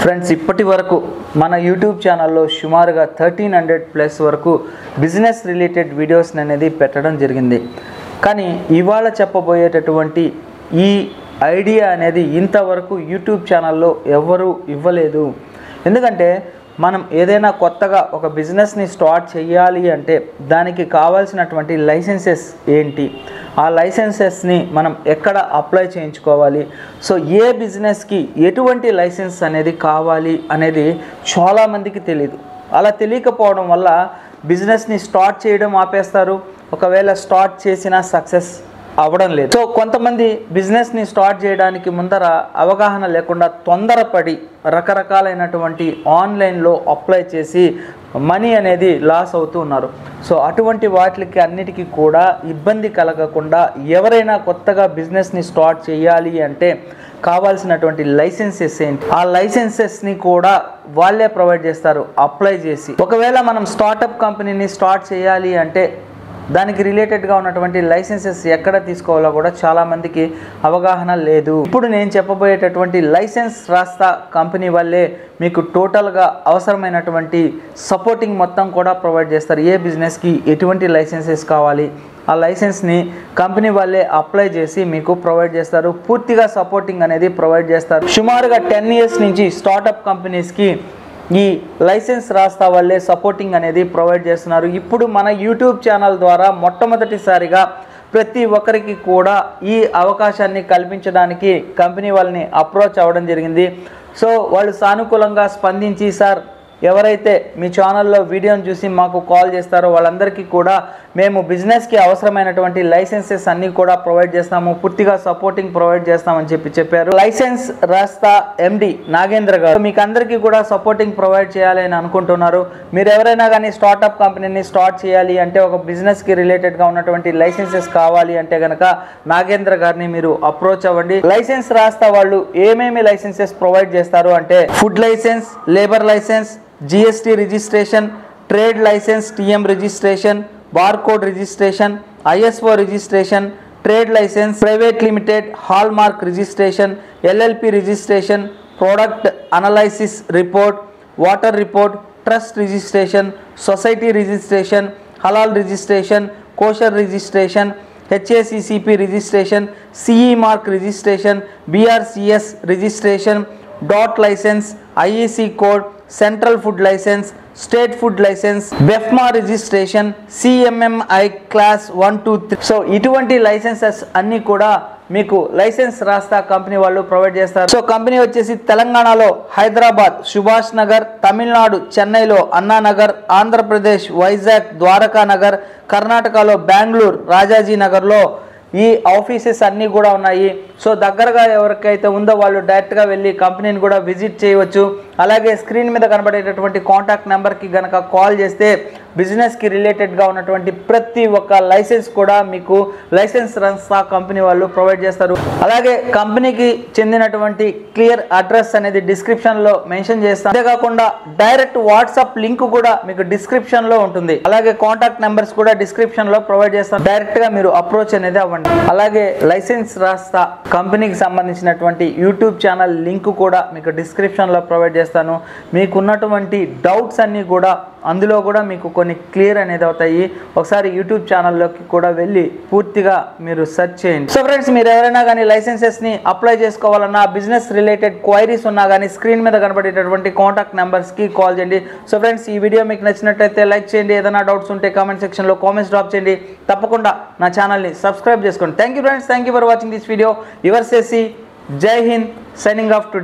friends ఇప్పటి వరకు మన యూట్యూబ్ ఛానల్లో సుమారుగా థర్టీన్ హండ్రెడ్ ప్లస్ వరకు బిజినెస్ రిలేటెడ్ వీడియోస్ అనేది పెట్టడం జరిగింది కానీ ఇవాళ చెప్పబోయేటటువంటి ఈ ఐడియా అనేది ఇంతవరకు యూట్యూబ్ ఛానల్లో ఎవరు ఇవ్వలేదు ఎందుకంటే మనం ఏదైనా కొత్తగా ఒక బిజినెస్ని స్టార్ట్ చేయాలి అంటే దానికి కావాల్సినటువంటి లైసెన్సెస్ ఏంటి ఆ లైసెన్సెస్ని మనం ఎక్కడ అప్లై చేయించుకోవాలి సో ఏ బిజినెస్కి ఎటువంటి లైసెన్స్ అనేది కావాలి అనేది చాలామందికి తెలియదు అలా తెలియకపోవడం వల్ల బిజినెస్ని స్టార్ట్ చేయడం ఆపేస్తారు ఒకవేళ స్టార్ట్ చేసినా సక్సెస్ అవ్వడం లేదు సో కొంతమంది బిజినెస్ని స్టార్ట్ చేయడానికి ముందర అవగాహన లేకుండా తొందరపడి రకరకాలైనటువంటి ఆన్లైన్లో అప్లై చేసి మనీ అనేది లాస్ అవుతూ ఉన్నారు సో అటువంటి వాటికి అన్నిటికీ కూడా ఇబ్బంది కలగకుండా ఎవరైనా కొత్తగా బిజినెస్ని స్టార్ట్ చేయాలి అంటే కావాల్సినటువంటి లైసెన్సెస్ ఏంటి ఆ లైసెన్సెస్ని కూడా వాళ్ళే ప్రొవైడ్ చేస్తారు అప్లై చేసి ఒకవేళ మనం స్టార్టప్ కంపెనీని స్టార్ట్ చేయాలి అంటే దానికి రిలేటెడ్గా ఉన్నటువంటి లైసెన్సెస్ ఎక్కడ తీసుకోవాలో కూడా చాలామందికి అవగాహన లేదు ఇప్పుడు నేను చెప్పబోయేటటువంటి లైసెన్స్ రాస్తా కంపెనీ వల్లే మీకు టోటల్గా అవసరమైనటువంటి సపోర్టింగ్ మొత్తం కూడా ప్రొవైడ్ చేస్తారు ఏ బిజినెస్కి ఎటువంటి లైసెన్సెస్ కావాలి ఆ లైసెన్స్ని కంపెనీ వాళ్ళే అప్లై చేసి మీకు ప్రొవైడ్ చేస్తారు పూర్తిగా సపోర్టింగ్ అనేది ప్రొవైడ్ చేస్తారు సుమారుగా టెన్ ఇయర్స్ నుంచి స్టార్టప్ కంపెనీస్కి ఈ లైసెన్స్ రాస్తా వల్లే సపోర్టింగ్ అనేది ప్రొవైడ్ చేస్తున్నారు ఇప్పుడు మన యూట్యూబ్ ఛానల్ ద్వారా మొట్టమొదటిసారిగా ప్రతి ఒక్కరికి కూడా ఈ అవకాశాన్ని కల్పించడానికి కంపెనీ వాళ్ళని అప్రోచ్ అవ్వడం జరిగింది సో వాళ్ళు సానుకూలంగా స్పందించి సార్ ఎవరైతే మీ ఛానల్లో వీడియోని చూసి మాకు కాల్ చేస్తారో వాళ్ళందరికీ కూడా మేము బిజినెస్కి అవసరమైనటువంటి లైసెన్సెస్ అన్నీ కూడా ప్రొవైడ్ చేస్తాము పూర్తిగా సపోర్టింగ్ ప్రొవైడ్ చేస్తామని చెప్పి చెప్పారు లైసెన్స్ రాస్తా ఎండి నాగేంద్ర గారు మీకు అందరికీ కూడా సపోర్టింగ్ ప్రొవైడ్ చేయాలి అని అనుకుంటున్నారు మీరు ఎవరైనా కానీ స్టార్టప్ కంపెనీని స్టార్ట్ చేయాలి అంటే ఒక బిజినెస్కి రిలేటెడ్గా ఉన్నటువంటి లైసెన్సెస్ కావాలి అంటే కనుక నాగేంద్ర గారిని మీరు అప్రోచ్ అవ్వండి లైసెన్స్ రాస్తా వాళ్ళు ఏమేమి లైసెన్సెస్ ప్రొవైడ్ చేస్తారు అంటే food licence labour licence GST registration trade licence TM registration barcode registration ISO registration trade licence private limited hallmark registration LLP registration product analysis report water report trust registration society registration halal registration kosher registration HACCP registration CE mark registration BRCS registration DOT licence IEC code central food licence state food licence బెఫ్మా registration CMMI class one two three so ఇటువంటి licences అన్నీ కూడా మీకు licence రాస్తా company వాళ్ళు provide చేస్తారు so company వచ్చేసి తెలంగాణలో హైదరాబాద్ సుభాష్ నగర్ తమిళనాడు చెన్నైలో అన్నానగర్ ఆంధ్రప్రదేశ్ వైజాగ్ ద్వారకా నగర్ కర్ణాటకలో బెంగళూరు రాజాజీ నగర్లో ఈ ఆఫీసెస్ అన్నీ కూడా ఉన్నాయి సో దగ్గరగా ఎవరికైతే ఉందో వాళ్ళు డైరెక్ట్గా వెళ్ళి కంపెనీని కూడా విజిట్ చేయవచ్చు అలాగే స్క్రీన్ మీద కనబడేటటువంటి కాంటాక్ట్ నెంబర్కి కనుక కాల్ చేస్తే బిజినెస్కి రిలేటెడ్గా ఉన్నటువంటి ప్రతి ఒక్క లైసెన్స్ కూడా మీకు లైసెన్స్ రన్స్తా కంపెనీ వాళ్ళు ప్రొవైడ్ చేస్తారు అలాగే కంపెనీకి చెందినటువంటి క్లియర్ అడ్రస్ అనేది డిస్క్రిప్షన్లో మెన్షన్ చేస్తాను అంతేకాకుండా డైరెక్ట్ వాట్సాప్ లింక్ కూడా మీకు డిస్క్రిప్షన్లో ఉంటుంది అలాగే కాంటాక్ట్ నెంబర్స్ కూడా డిస్క్రిప్షన్లో ప్రొవైడ్ చేస్తాను డైరెక్ట్గా మీరు అప్రోచ్ అనేది అవ్వండి అలాగే లైసెన్స్ రాస్తా కంపెనీకి సంబంధించినటువంటి యూట్యూబ్ ఛానల్ లింక్ కూడా మీకు డిస్క్రిప్షన్లో ప్రొవైడ్ చేస్తాను మీకు ఉన్నటువంటి డౌట్స్ అన్నీ కూడా అందులో కూడా మీకు కొన్ని క్లియర్ అనేది అవుతాయి ఒకసారి యూట్యూబ్ ఛానల్లోకి కూడా వెళ్ళి పూర్తిగా మీరు సెర్చ్ చేయండి సో ఫ్రెండ్స్ మీరు ఎవరైనా కానీ లైసెన్సెస్ని అప్లై చేసుకోవాలన్నా బిజినెస్ రిలేటెడ్ క్వైరీస్ ఉన్నా కానీ స్క్రీన్ మీద కనబడేటటువంటి కాంటాక్ట్ నెంబర్స్కి కాల్ చేయండి సో ఫ్రెండ్స్ ఈ వీడియో మీకు నచ్చినట్లయితే లైక్ చేయండి ఏదైనా డౌట్స్ ఉంటే కామెంట్ సెక్షన్లో కామెంట్స్ డ్రాప్ చేయండి తప్పకుండా నా ఛానల్ని సబ్స్క్రైబ్ చేసుకోండి thank you friends thank you for watching this video your సేసి జై హింద్ సైనింగ్ ఆఫ్ టు